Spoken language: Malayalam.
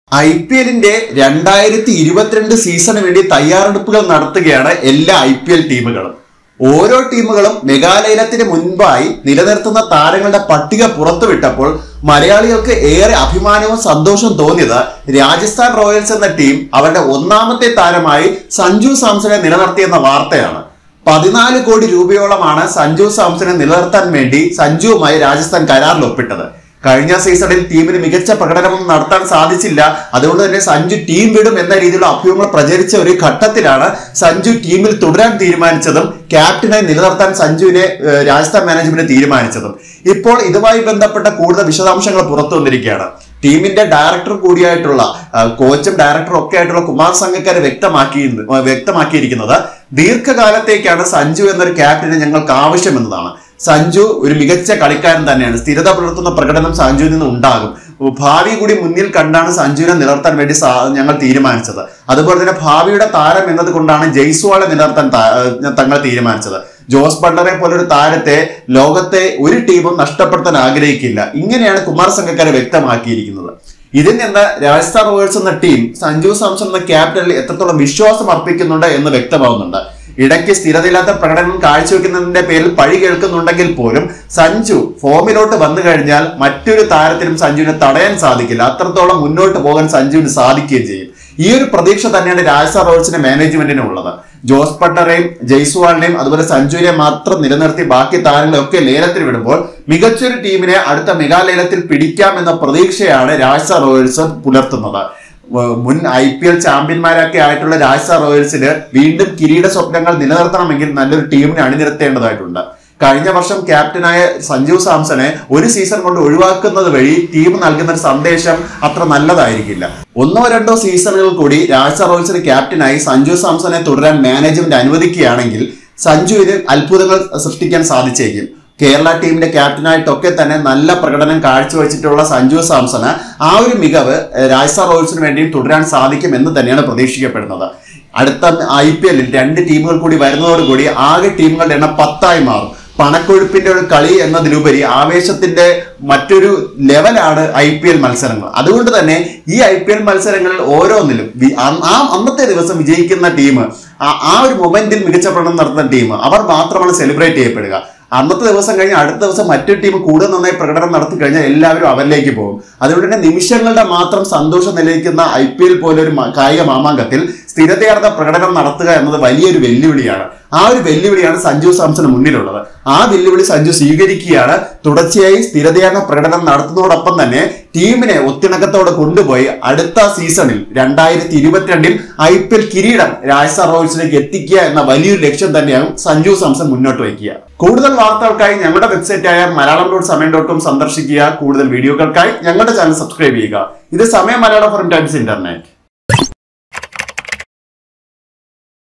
ഐ പി എല്ലിന്റെ രണ്ടായിരത്തി ഇരുപത്തിരണ്ട് സീസണിന് വേണ്ടി തയ്യാറെടുപ്പുകൾ നടത്തുകയാണ് എല്ലാ ഐ പി എൽ ടീമുകളും ഓരോ ടീമുകളും മെഗാലയനത്തിന് മുൻപായി നിലനിർത്തുന്ന താരങ്ങളുടെ പട്ടിക പുറത്തുവിട്ടപ്പോൾ മലയാളികൾക്ക് ഏറെ അഭിമാനവും സന്തോഷവും തോന്നിയത് രാജസ്ഥാൻ റോയൽസ് എന്ന ടീം അവരുടെ ഒന്നാമത്തെ താരമായി സഞ്ജു സാംസനെ നിലനിർത്തിയെന്ന വാർത്തയാണ് പതിനാല് കോടി രൂപയോളമാണ് സഞ്ജു സാംസനെ നിലനിർത്താൻ വേണ്ടി സഞ്ജുവുമായി രാജസ്ഥാൻ കരാറിൽ ഒപ്പിട്ടത് കഴിഞ്ഞ സീസണിൽ ടീമിന് മികച്ച പ്രകടനമൊന്നും നടത്താൻ സാധിച്ചില്ല അതുകൊണ്ട് തന്നെ സഞ്ജു ടീം വിടും എന്ന രീതിയിലുള്ള അഭ്യൂഹങ്ങൾ പ്രചരിച്ച ഒരു ഘട്ടത്തിലാണ് സഞ്ജു ടീമിൽ തുടരാൻ തീരുമാനിച്ചതും ക്യാപ്റ്റനായി നിലനിർത്താൻ സഞ്ജുവിനെ ഏഹ്, രാജസ്ഥാൻ മാനേജ്മെന്റ് തീരുമാനിച്ചതും ഇപ്പോൾ ഇതുമായി ബന്ധപ്പെട്ട കൂടുതൽ വിശദാംശങ്ങൾ പുറത്തു വന്നിരിക്കുകയാണ് ടീമിന്റെ ഡയറക്ടർ കൂടിയായിട്ടുള്ള ആ, കോച്ചും ഡയറക്ടറും ഒക്കെ ആയിട്ടുള്ള കുമാർ സംഘക്കാര് വ്യക്തമാക്കി വ്യക്തമാക്കിയിരിക്കുന്നത് ദീർഘകാലത്തേക്കാണ് സഞ്ജു എന്നൊരു ക്യാപ്റ്റനെ ഞങ്ങൾക്ക് ആവശ്യമെന്നതാണ് സഞ്ജു ഒരു മികച്ച കളിക്കാരൻ തന്നെയാണ് സ്ഥിരത പുലർത്തുന്ന പ്രകടനം സഞ്ജുവിൽ നിന്ന് ഉണ്ടാകും ഭാവി കൂടി മുന്നിൽ കണ്ടാണ് സഞ്ജുവിനെ നിലനിർത്താൻ വേണ്ടി സാ- ഞങ്ങൾ തീരുമാനിച്ചത് അതുപോലെ തന്നെ ഭാവിയുടെ താരം എന്നത് കൊണ്ടാണ് ജയ്സ്വാളെ നിലനിർത്താൻ താ- ഏഹ് തങ്ങൾ തീരുമാനിച്ചത് ജോസ് ബട്ട്ലറെ പോലൊരു താരത്തെ ലോകത്തെ ഒരു ടീമും നഷ്ടപ്പെടുത്താൻ ആഗ്രഹിക്കില്ല ഇങ്ങനെയാണ് കുമാർ സംഘക്കാരെ വ്യക്തമാക്കിയിരിക്കുന്നത് ഇതിൽ നിന്ന് രാജസ്ഥാൻ റോയൽസ് എന്ന ടീം സഞ്ജു സാംസൺ എന്ന ക്യാപ്റ്റനിൽ എത്രത്തോളം വിശ്വാസം അർപ്പിക്കുന്നുണ്ട് എന്ന് വ്യക്തമാവുന്നുണ്ട് ഇടയ്ക്ക് സ്ഥിരതയില്ലാത്ത പ്രകടനം കാഴ്ചവെക്കുന്നതിന്റെ പേരിൽ പഴി കേൾക്കുന്നുണ്ടെങ്കിൽ പോലും സഞ്ജു ഫോമിലോട്ട് വന്നു കഴിഞ്ഞാൽ മറ്റൊരു താരത്തിനും സഞ്ജുവിനെ തടയാൻ സാധിക്കില്ല അത്രത്തോളം മുന്നോട്ട് പോകാൻ സഞ്ജുവിന് സാധിക്കുകയും ചെയ്യും ഈ ഒരു പ്രതീക്ഷ തന്നെയാണ് രാജസ്ഥാൻ റോയൽസിന്റെ മാനേജ്മെന്റിനും ഉള്ളത് ജോസ് പട്ടറേയും ജയ്സ്വാളിനെയും അതുപോലെ സഞ്ജുവിനെ മാത്രം നിലനിർത്തി ബാക്കി താരങ്ങളെ ഒക്കെ ലേലത്തിൽ വിടുമ്പോൾ മികച്ചൊരു ടീമിനെ അടുത്ത മെഗാലേലത്തിൽ പിടിക്കാമെന്ന പ്രതീക്ഷയാണ് രാജസ്ഥാൻ റോയൽസ് പുലർത്തുന്നത് വ- മുൻ ഐ പി എൽ ചാമ്പ്യന്മാരൊക്കെ ആയിട്ടുള്ള രാജസ്ഥാൻ റോയൽസിന് വീണ്ടും കിരീട സ്വപ്നങ്ങൾ നിലനിർത്തണമെങ്കിൽ നല്ലൊരു ടീമിനെ അണിനിരത്തേണ്ടതായിട്ടുണ്ട് കഴിഞ്ഞ വർഷം ക്യാപ്റ്റനായ സഞ്ജു സാംസനെ ഒരു സീസൺ കൊണ്ട് ഒഴിവാക്കുന്നത് വഴി ടീം നൽകുന്ന ഒരു സന്ദേശം അത്ര നല്ലതായിരിക്കില്ല ഒന്നോ രണ്ടോ സീസണുകൾ കൂടി രാജസ്ഥാൻ റോയൽസിന്റെ ക്യാപ്റ്റനായി സഞ്ജു സാംസനെ തുടരാൻ മാനേജ്മെന്റ് അനുവദിക്കുകയാണെങ്കിൽ സഞ്ജുവിന് അത്ഭുതങ്ങൾ സൃഷ്ടിക്കാൻ സാധിച്ചേക്കും കേരള ടീമിന്റെ ക്യാപ്റ്റനായിട്ടൊക്കെ തന്നെ നല്ല പ്രകടനം കാഴ്ചവെച്ചിട്ടുള്ള സഞ്ജു സാംസണ് ആ ഒരു മികവ് ഏഹ്, രാജസ്ഥാൻ റോയൽസിന് വേണ്ടിയും തുടരാൻ സാധിക്കും എന്ന് തന്നെയാണ് പ്രതീക്ഷിക്കപ്പെടുന്നത് അടുത്ത ഐ പി എല്ലിൽ രണ്ട് ടീമുകൾ കൂടി വരുന്നതോടുകൂടി ആകെ ടീമുകളുടെ എണ്ണം പത്തായി മാറും പണക്കൊഴുപ്പിന്റെ ഒരു കളി എന്നതിലുപരി ആവേശത്തിന്റെ മറ്റൊരു ലെവലാണ് ഐ പി എൽ മത്സരങ്ങൾ അതുകൊണ്ട് തന്നെ ഈ ഐ പി എൽ മത്സരങ്ങളിൽ ഓരോന്നിലും വി- ആ- ആ അന്നത്തെ ദിവസം വിജയിക്കുന്ന ടീം ആ ഒരു മൊമെന്റിൽ മികച്ച പ്രകടനം നടത്തുന്ന ടീം അവർ മാത്രമാണ് സെലിബ്രേറ്റ് ചെയ്യപ്പെടുക അന്നത്തെ ദിവസം കഴിഞ്ഞ് അടുത്ത ദിവസം മറ്റൊരു ടീം കൂടുതൽ നന്നായി പ്രകടനം നടത്തി കഴിഞ്ഞാൽ എല്ലാവരും അവരിലേക്ക് പോകും അതുകൊണ്ട് തന്നെ നിമിഷങ്ങളുടെ മാത്രം സന്തോഷം നിലനിൽക്കുന്ന ഐ പി എൽ പോലെ ഒരു മ- കായിക മാമാങ്കത്തിൽ സ്ഥിരതയാർന്ന പ്രകടനം നടത്തുക എന്നത് വലിയൊരു വെല്ലുവിളിയാണ് ആ ഒരു വെല്ലുവിളിയാണ് സഞ്ജു സാംസന് മുന്നിലുള്ളത് ആ വെല്ലുവിളി സഞ്ജു സ്വീകരിക്കുകയാണ് തുടർച്ചയായി സ്ഥിരതയാർന്ന പ്രകടനം നടത്തുന്നതോടൊപ്പം തന്നെ ടീമിനെ ഒത്തിണക്കത്തോടെ കൊണ്ടുപോയി അടുത്ത സീസണിൽ രണ്ടായിരത്തി ഇരുപത്തിരണ്ടിൽ ഐ പി എൽ കിരീടം രാജസ്ഥാൻ റോയൽസിലേക്ക് എത്തിക്കുക എന്ന വലിയൊരു ലക്ഷ്യം തന്നെയാണ് സഞ്ജു സാംസൺ മുന്നോട്ട് വയ്ക്കുക കൂടുതൽ വാർത്തകൾക്കായി ഞങ്ങളുടെ വെബ്സൈറ്റായ Malayalam dot Samayam dot com സന്ദർശിക്കുക കൂടുതൽ വീഡിയോകൾക്കായി ഞങ്ങളുടെ ചാനൽ സബ്സ്ക്രൈബ് ചെയ്യുക ഇത് സമയം മലയാളം ഫോർ ടൈംസ് ഇന്റർനെറ്റ്